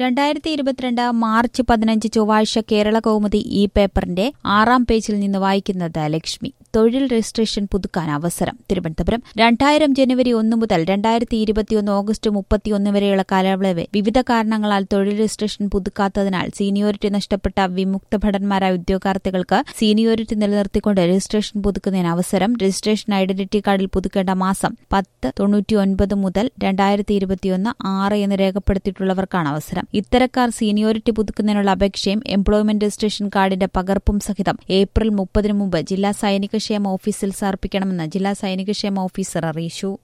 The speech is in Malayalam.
രണ്ടായിരത്തി ഇരുപത്തിരണ്ട് മാർച്ച് പതിനഞ്ച് ചൊവ്വാഴ്ച കേരള കൗമുദി ഈ പേപ്പറിന്റെ ആറാം പേജിൽ നിന്ന് വായിക്കുന്നത് ലക്ഷ്മി തൊഴിൽ രജിസ്ട്രേഷൻ പുതുക്കാൻ അവസരം തിരുവനന്തപുരം രണ്ടായിരം ജനുവരി ഒന്ന് മുതൽ രണ്ടായിരത്തി ഇരുപത്തിയൊന്ന് ഓഗസ്റ്റ് മുപ്പത്തിയൊന്ന് വരെയുള്ള കാലയളവ് വിവിധ കാരണങ്ങളാൽ തൊഴിൽ രജിസ്ട്രേഷൻ പുതുക്കാത്തതിനാൽ സീനിയോറിറ്റി നഷ്ടപ്പെട്ട വിമുക്ത ഭടന്മാരായ ഉദ്യോഗാർത്ഥികൾക്ക് സീനിയോറിറ്റി നിലനിർത്തിക്കൊണ്ട് രജിസ്ട്രേഷൻ പുതുക്കുന്നതിന് അവസരം രജിസ്ട്രേഷൻ ഐഡന്റിറ്റി കാർഡിൽ പുതുക്കേണ്ട മാസം പത്ത് തൊണ്ണൂറ്റിയൊൻപത് മുതൽ രണ്ടായിരത്തി ഇരുപത്തിയൊന്ന് ആറ് എന്ന് രേഖപ്പെടുത്തിയിട്ടുള്ളവർക്കാണ് അവസരം ഇത്തരക്കാർ സീനിയോറിറ്റി പുതുക്കുന്നതിനുള്ള അപേക്ഷയും എംപ്ലോയ്മെന്റ് രജിസ്ട്രേഷൻ കാർഡിന്റെ പകർപ്പും സഹിതം ഏപ്രിൽ മുപ്പതിനു മുമ്പ് ജില്ലാ സൈനിക ക്ഷേമ ഓഫീസിൽ സമർപ്പിക്കണമെന്ന് ജില്ലാ സൈനിക ക്ഷേമ ഓഫീസർ അറിയിച്ചു